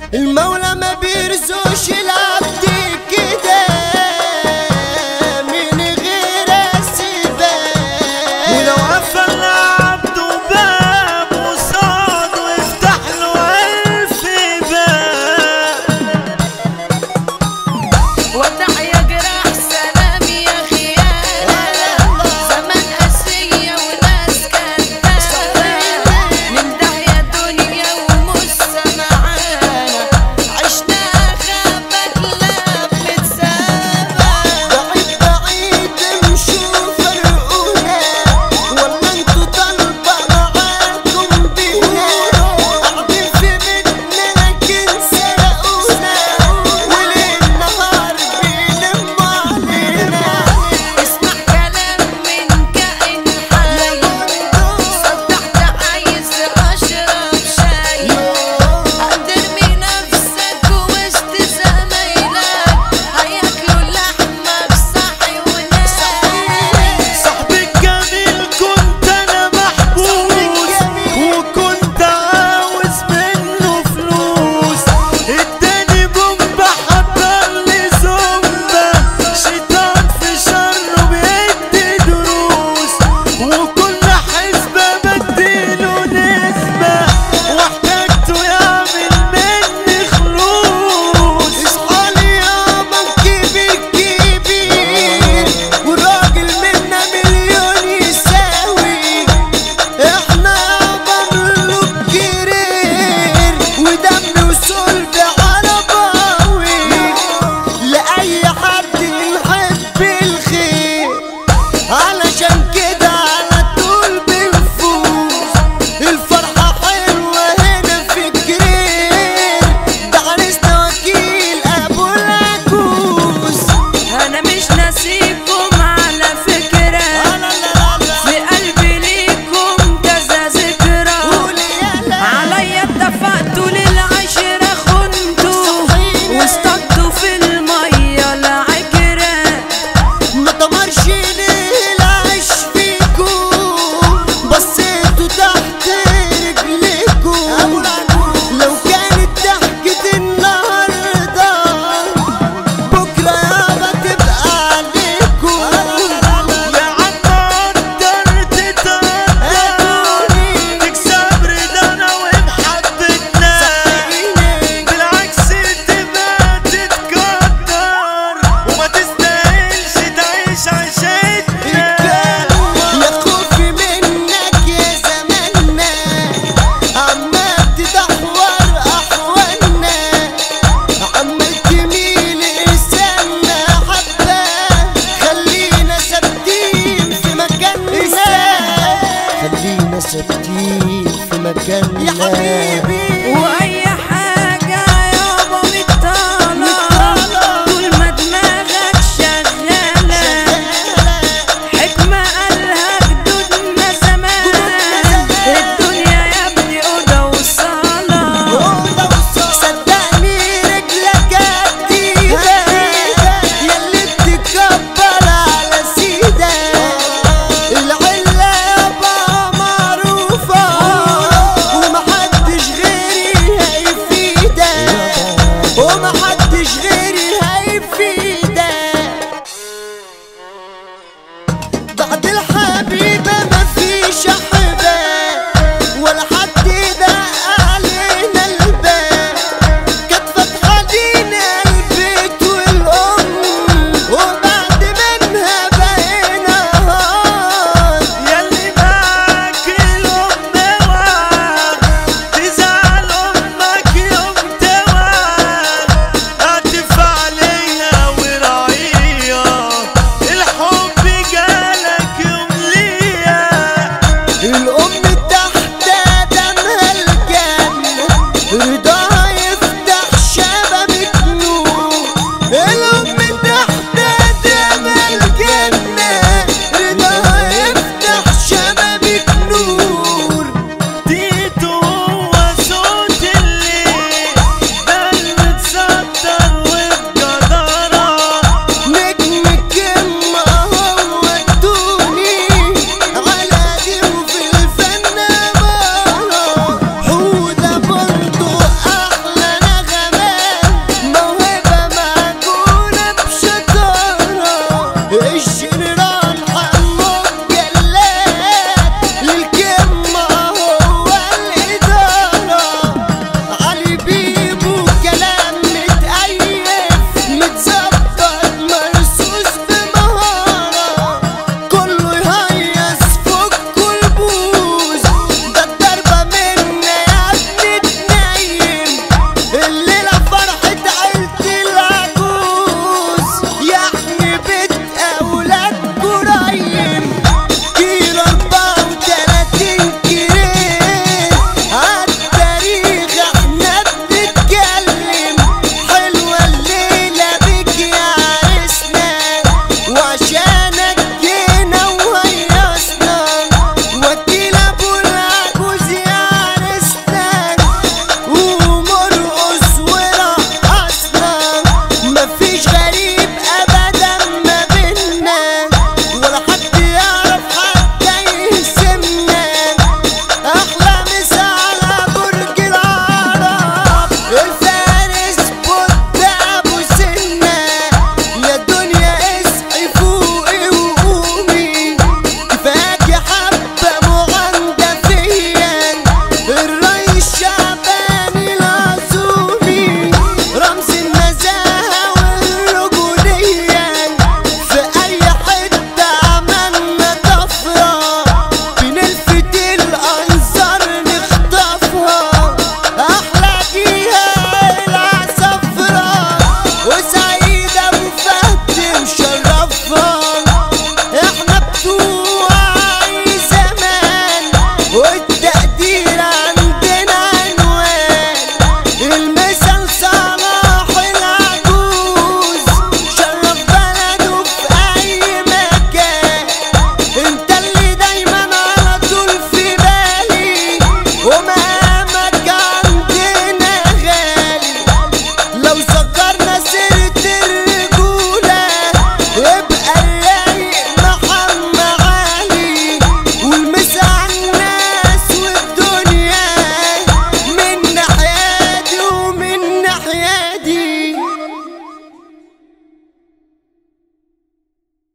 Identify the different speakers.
Speaker 1: المولى ما بيرزوش العبد كده من غير اسباب
Speaker 2: ولو قفل عبده باب وصاد ويفتح له ألف باب
Speaker 3: وتحيا جراح سلام يا خيانة زمان قاسية وناس كدابة نمدح يا دنيا ومش سمعانا عشنا خابك لاب متسابة
Speaker 1: بعيد بعيد امشوا فرقونا ولا انتوا طالبة معاكم بينا قاعدين في بيتنا لكن سرقونا وليل نهار بيلموا علينا
Speaker 3: اسمع كلام من كائن حي صدقت عايز اشرب شاي هترمي نفسك وسط زمايلك هياكلوا لحمك صحي وناي
Speaker 2: صاحبي الجميل كنت انا محبوس وكنت عاوز منه فلوس اداني بومبا حضر لي زومبا شيطان في شره بيدي دروس وكل حسبة بديله نسبة واحتاجته يعمل مني خلوص
Speaker 1: اصحالي يابا كبير كبير والراجل منا مليون يساوي احنا يابا ملوك كرير ودم وصلب عرباوي لأي حد نحب الخير علشان كده على طول بنفوز الفرحة حلوة هنا في الجرير ده عريسنا وكيل أبو العجوز
Speaker 3: انا مش ناسيكم على فكرة في قلبي ليكم كذا ذكرى عليا اتفقتوا للعشرة خنتوا واصطدتوا في المية العكرة
Speaker 1: ما دمرش ليه العيش فيكم بصيتوا تحت رجليكم لو كانت ضحكة النهاردة بكرة يابا تبقى عليكم
Speaker 2: يا عم قدرت تقدر تكسب رضانا ومحبتنا بالعكس تبقى تتقدر وما تستاهلش تعيش عيشتنا
Speaker 1: يا خوفي منك يا زماننا عمال تدحور احوالنا عمال تميل لساننا حبة خلينا ثابتين في مكاننا خلينا ثابتين في مكاننا يا حبيبي